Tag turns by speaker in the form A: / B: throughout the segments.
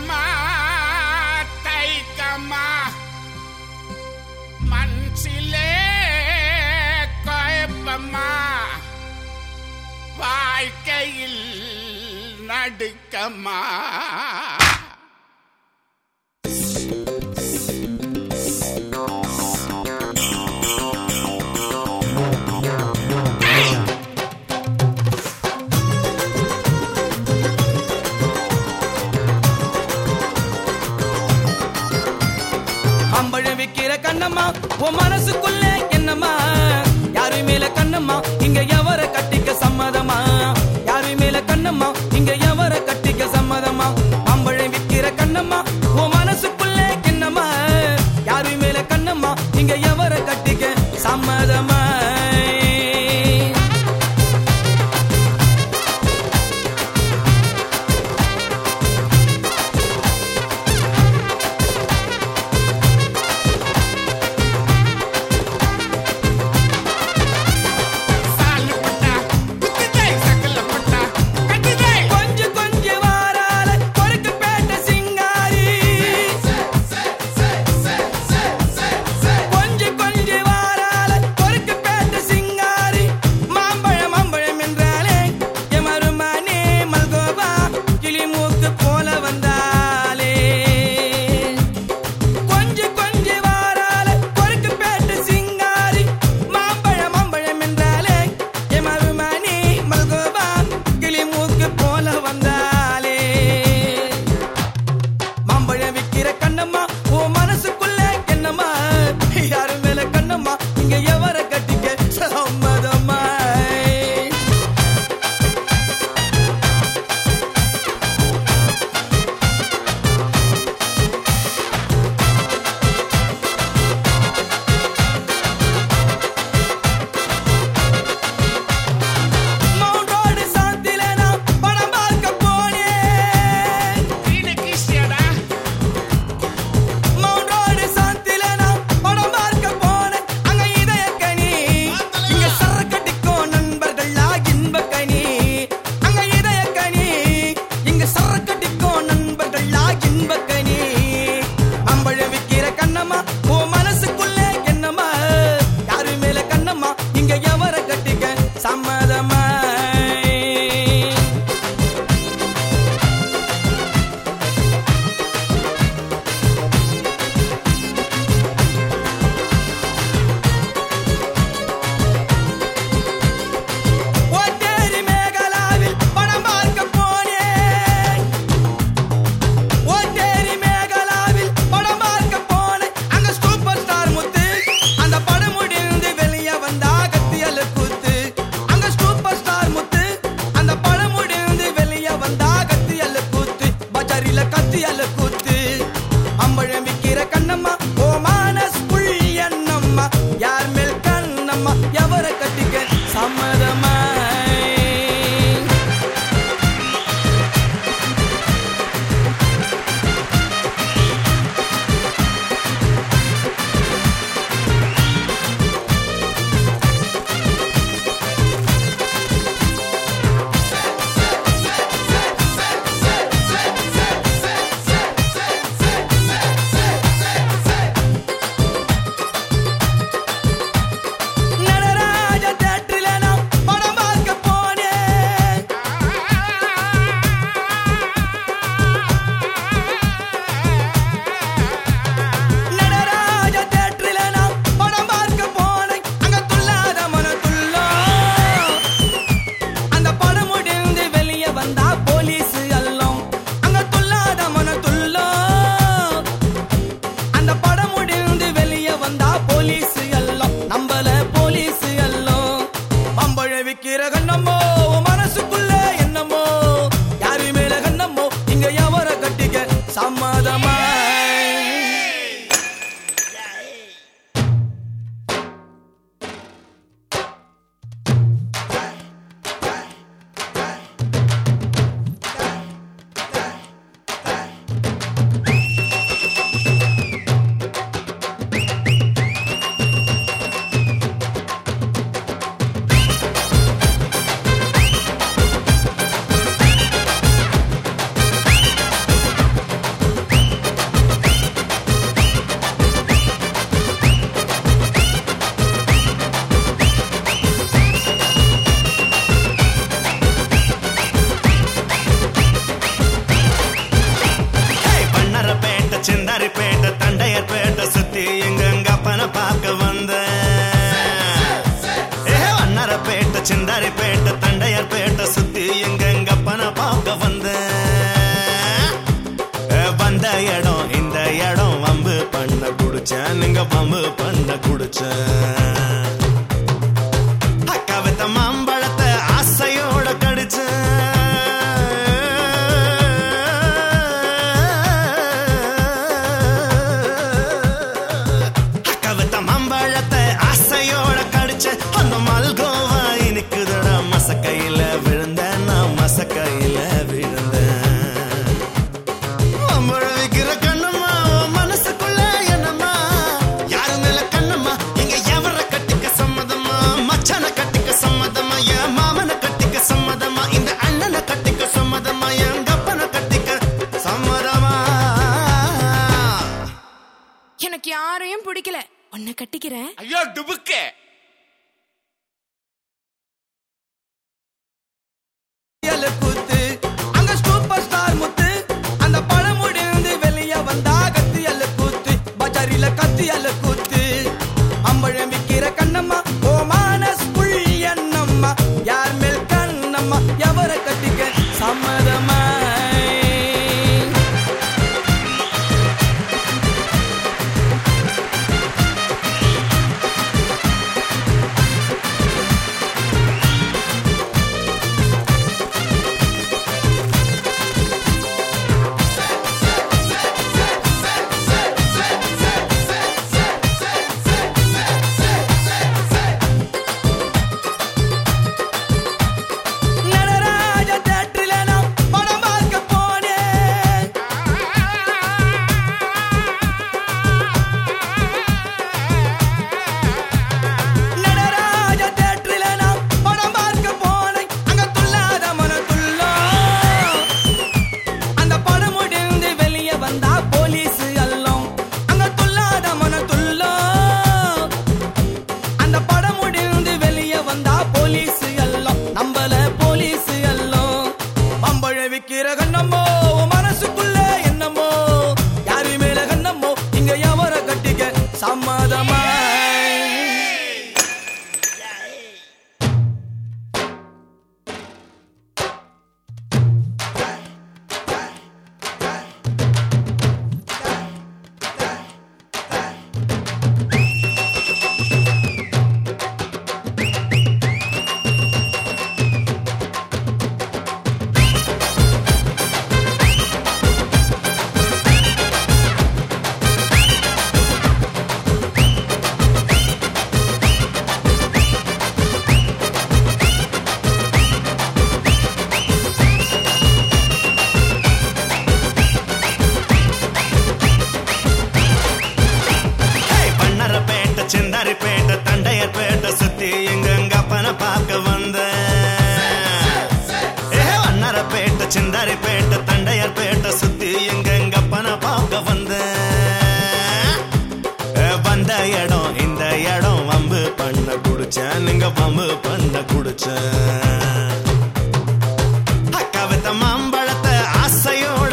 A: தைக்கம்மா தைக்கம்மா மனசிலே குழப்பம்மா வாழ்க்கையில் நடுக்கம்மா
B: அம்பழம் விக்கிற கண்ணம்மா உன் மனசுக்குள்ள என்னம்மா யாரு மேல கண்ணம்மா இங்க எவர கட்டிக்க சம்மதமா யாரு மேல கண்ணம்மா இங்க எவர கட்டிக்க சம்மதமா அம்பழம் விக்கிற கண்ணம்மா உன் மனசுக்குள்ள என்னம்மா யாரு மேல கண்ணம்மா இங்க எவர கட்டிக்க சம்மதமா
A: சாலுப்பட்ட
C: நீங்க பம்பு பண்ண குடிச்சேன் அக்கா வித்த மாம்பழத்தை ஆசையோட கடிச்சேன் அக்கா வித்த மாம்பழத்தை ஆசையோட கடிச்சேன் அந்த மல்கோவா இனிக்குதடா மசக்கையில விழுந்தேன் நான் மசக்கையில விழுந்தேன் மாம்பழம் விக்கிற கண்ணம்மா உன் மனசுக்குள்ள என்னம்மா யாரு மேல கண்ணம்மா இங்க எவர கட்டிக்க சம்மதமா மச்சான கட்டிக்க சம்மதமா என் மாமனை கட்டிக்க சம்மதமா இந்த அண்ணனை கட்டிக்க சம்மதமா என் கப்பனை கட்டிக்க சம்மதமா
D: எனக்கு யாரையும் பிடிக்கல உன்னை கட்டிக்கிறேன்
A: ஐயோ டுபுக்கு
B: கத்தியால கூத்து அங்க சூப்பர் ஸ்டார் முத்து அந்த பழம் முடிந்து வெளிய வந்தா கத்தியால கூத்து பஜாரில கத்தியால கூத்து அம்பழம் விக்கிற கண்ணம்மா ஓ மானஸ் புள் என்னம்மா யார் மேல் கண்ணம்மா எவரை கட்டிக்க சம்மதமா நடராஜ தேட்டரில நான் படம் பார்க்க போனேன் நடராஜ தேட்டரில நான் படம் பார்க்க போனேன் அங்க துள்ளாத மன துள்ளோ அந்த படம் முடிந்து வெளியே வந்தா போலீஸ் எல்லாம் அங்க துள்ளாத மன துள்ளோ அந்த படம் முடிந்து வெளியே வந்தா போலீஸ் எல்லாம் நம்பல போலீஸ் எல்லாம் பம்பழ விக்கிற கண்ணம்மோ உன் மனசுக்குள்ள என்னமோ யாரு மேல கண்ணம்மோ இங்க எவர கட்டிக்க சம்மதமா
C: ஹேய், பண்ணரப்பேட்டை சிந்தாரிப்பேட்டை தண்டையர்பேட்டை சுத்தி எங்க அப்பனை பார்க்க வந்தேன் ஏ வண்ணரப்பேட்டை சிந்தாரிப்பேட்டை தண்டையர்பேட்டை சுத்தி எங்க அப்பனை பார்க்க வந்தேன் ஏ, வந்த இடம் இந்த இடம் வம்பு பண்ண குடிச்சேன் நீங்க வம்பு பண்ண குடிச்சேன் அக்கா வித்த மாம்பழத்தை ஆசையோட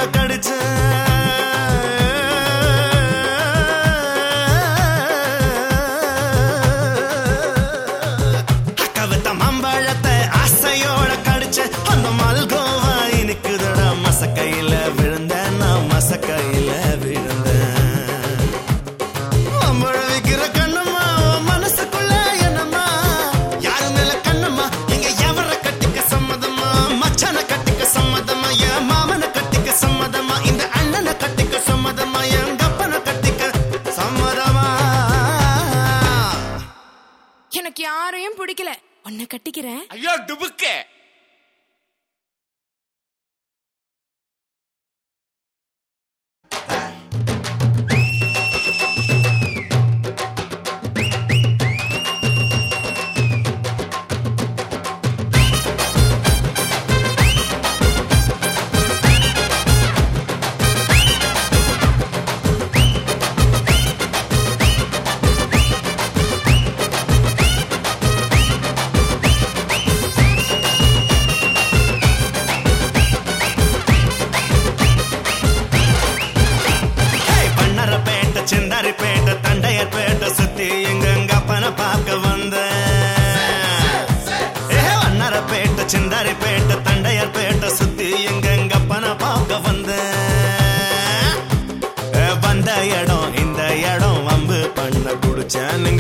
C: கடிச்சேன் அக்கா வித்த மாம்பழத்தை ஆசையோட கடிச்ச அந்த மல்கோவா இனிக்குதடா மசக்கையில விழுந்தேன் நான் மசக்கையில விழுந்தேன் மாம்பழம் விக்கிற கண்ணம்மா உன் மனசுக்குள்ள என்னம்மா யாரு மேல கண்ணம்மா இங்க எவர கட்டிக்க சம்மதமா மச்சான கட்டிக்க சம்மதமா என் மாமனை கட்டிக்க சம்மதமா இந்த அண்ணனை கட்டிக்க சம்மதமா என் கப்பனை கட்டிக்க சம்மதமா
D: எனக்கு யாரையும் பிடிக்கல உன்னை கட்டிக்கிறேன்
A: ஐயோ டுபுக்கு
C: ஏ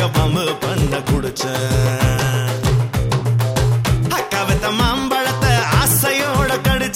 C: பம்பு பண்ண குடிச்சேன் அக்கா வித்த மாம்பழத்தை ஆசையோட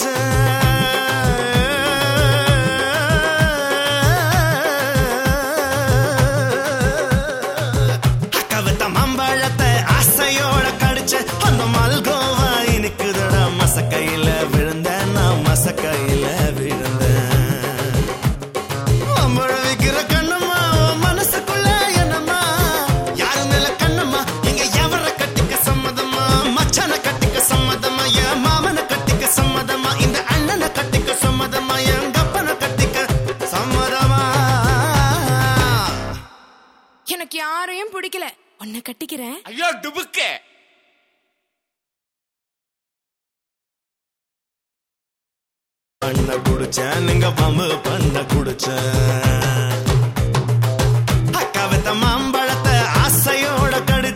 C: கடிச்சேன் அக்கா வித்த மாம்பழத்தை ஆசையோட கடிச்சேன் அந்த மல்கோவா இனிக்குதடா மசக்கையில விழுந்தேன் நான் மசக்கையில விழுந்தேன் மாம்பழம் விக்கிற கண்ணம்மா உன் மனசுக்குள்ள என்னம்மா யாரு மேல கண்ணம்மா இங்க எவர கட்டிக்க சம்மதமா மச்சான கட்டிக்க சம்மதமா என் மாமனை கட்டிக்க சம்மதமா இந்த அண்ணனை கட்டிக்க சம்மதமா என் கப்பனை கட்டிக்க சம்மதமா
D: எனக்கு யாரையும் பிடிக்கல உன்னை கட்டிக்கிறேன்
A: ஐயோ டுபுக்கு
C: பண்ண குடிச்சேன் நீங்க பம்பு பண்ண குடிச்சேன் அக்கா வித்த மாம்பழத்தை ஆசையோட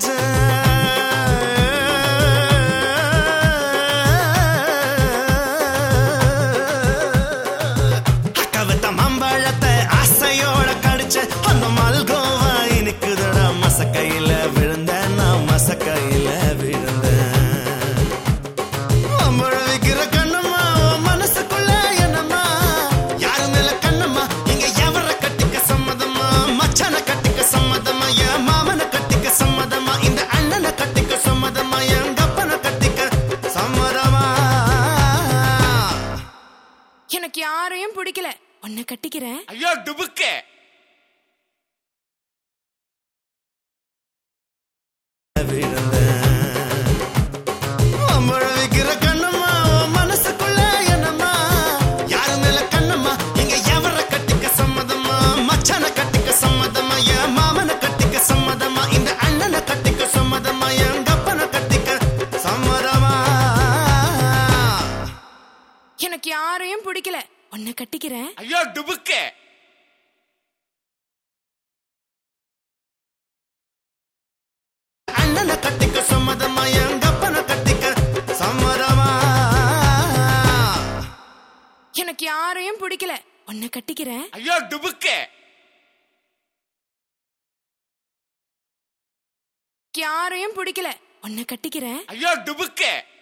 C: கடிச்சேன் அக்கா வித்த மாம்பழத்தை ஆசையோட கடிச்சேன் அந்த மல்கோவா இனிக்குதடா மசக்கையில விழுந்தேன் நான் மசக்கையில விழுந்தேன் மாம்பழம் விக்கிற கண்ணம்மா உன் மனசுக்குள்ள என்னம்மா யாரு மேல கண்ணம்மா இங்க எவர கட்டிக்க சம்மதமா மச்சான கட்டிக்க சம்மதமா என் மாமனை கட்டிக்க சம்மதமா இந்த அண்ணனை கட்டிக்க சம்மதமா என் கப்பனை கட்டிக்க சம்மதமா
D: எனக்கு யாரையும் பிடிக்கல உன்னை கட்டிக்கிறேன்
A: ஐயோ டுபுக்கு
C: விழுந்தேன் மாம்பழம் விக்கிற கண்ணம்மா உன் மனசுக்குள்ள என்னம்மா யாரு மேல கண்ணம்மா இங்க எவர கட்டிக்க சம்மதமா மச்சான கட்டிக்க சம்மதமா என் மாமனை கட்டிக்க சம்மதமா இந்த அண்ணனை கட்டிக்க சம்மதமா என் கப்பனை கட்டிக்க சம்மதமா
D: எனக்கு யாரையும் பிடிக்கல உன்னை கட்டிக்கிறேன்
A: ஐயோ டுபுக்கு
C: அண்ணனை கட்டிக்க சம்மதமா என் கப்பனை கட்டிக்க சம்மதமா
D: எனக்கு யாரையும் பிடிக்கல உன்னை கட்டிக்கிறேன்
A: ஐயோ டுபுக்கு
D: யாரையும் பிடிக்கல உன்னை கட்டிக்கிறேன்
A: ஐயோ டுபுக்கு